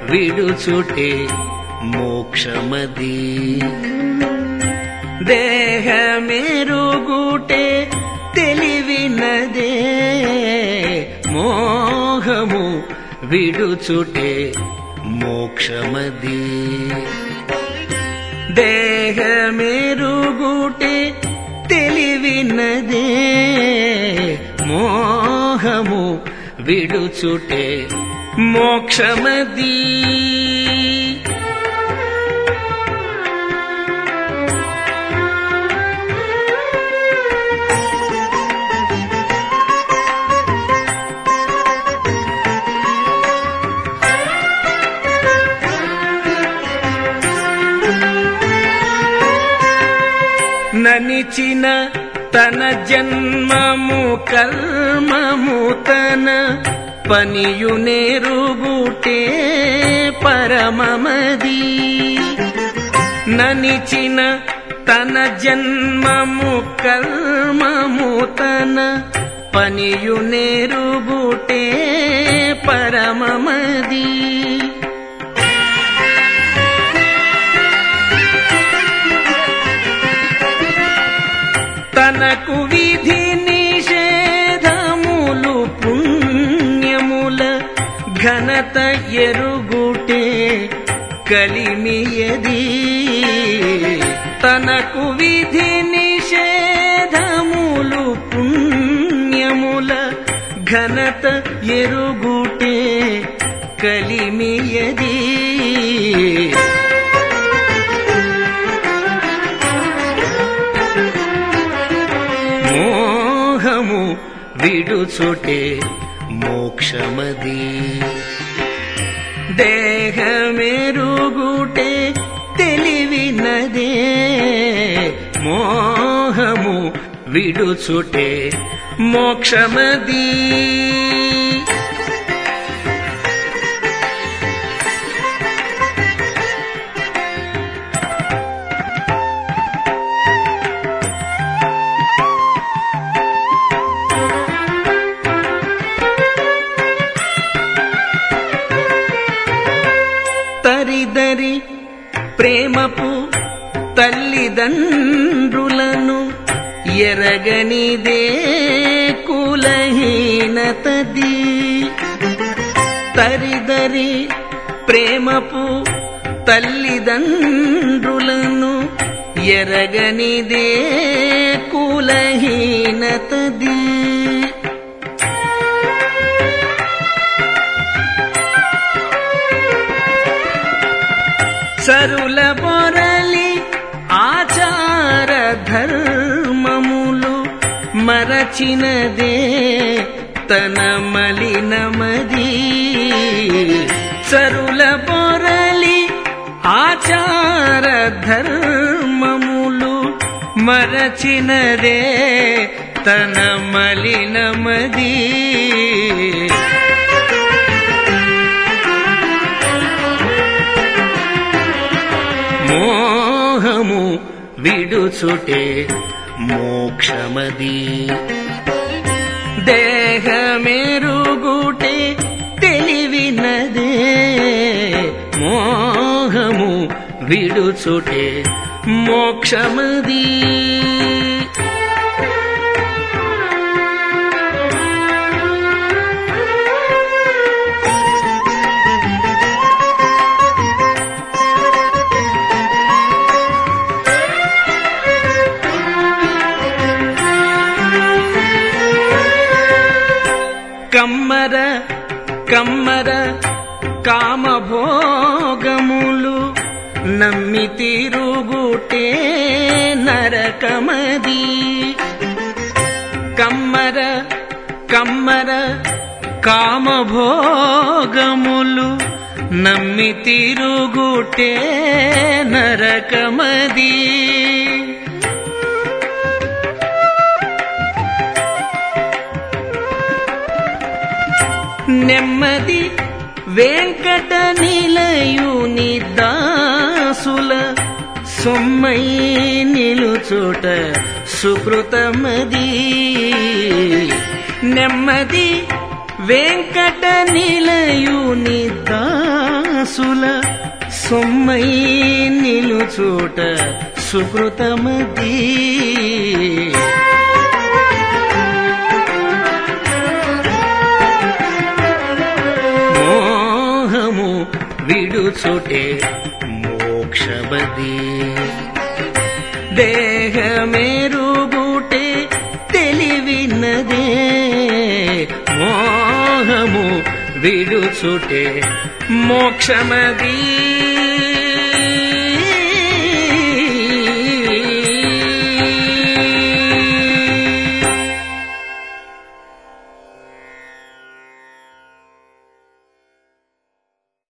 విడుచుటే మోక్షమది దేహమెరుగుటే తెలివినదే మోహము విడుచుటే మోక్షమది దేహమెరుగుటే తెలివినదే మోహము విడుచుటే మోక్షమది ననిచిన తన జన్మము కల్మము తన పనియు నేరుగుటే పరమమది ననిచిన తన జన్మము కల్మము తన పనియు నేరుగుటే పరమమది తనకు విధి నిషేధములు పుణ్యముల ఘనత ఎరుగుటే కలిమియది తనకు విధి నిషేధములు పుణ్యముల ఘనత ఎరుగుటే కలిమియది మోహము విడుచుటే మోక్షమది దేహమెరుగుటే తెలివినదే మోహము విడుచుటే మోక్షమది తరిదరి ప్రేమపు తల్లిదండ్రులను ఎరగనిదే కులహీనతది తరిదరి ప్రేమపు తల్లిదండ్రులను ఎరగనిదే కులహీనతది సరుల బొరలి ఆచార ధర్మములు మరచినదే తన మలినమది సరుల బొరలి ఆచార ధర్మములు మరచినదే తన మలినమది మోహము విడుచుటే మోక్షమది దేహమెరుగుటే తెలివినదే మోహము విడుచుటే మోక్షమది కమ్మర కమ్మర కామభోగములు నమ్మి తిరుగుటే నరకమది కమ్మర కమ్మర కామభోగములు నమ్మి తిరుగుటే నరకమది నెమ్మది వెంకట నిలయుని దాసుల సొమ్మై నిలుచోట సుకృతమది నెమ్మది వెంకట నిలయుని దాసుల దాసుల సొమ్మై నిలుచోట సుకృతమతి మోహము విడుచుటే మోక్షబది దేహమేరుగుటే తెలివినదే మోహము విడుచుటే మోక్షమదీ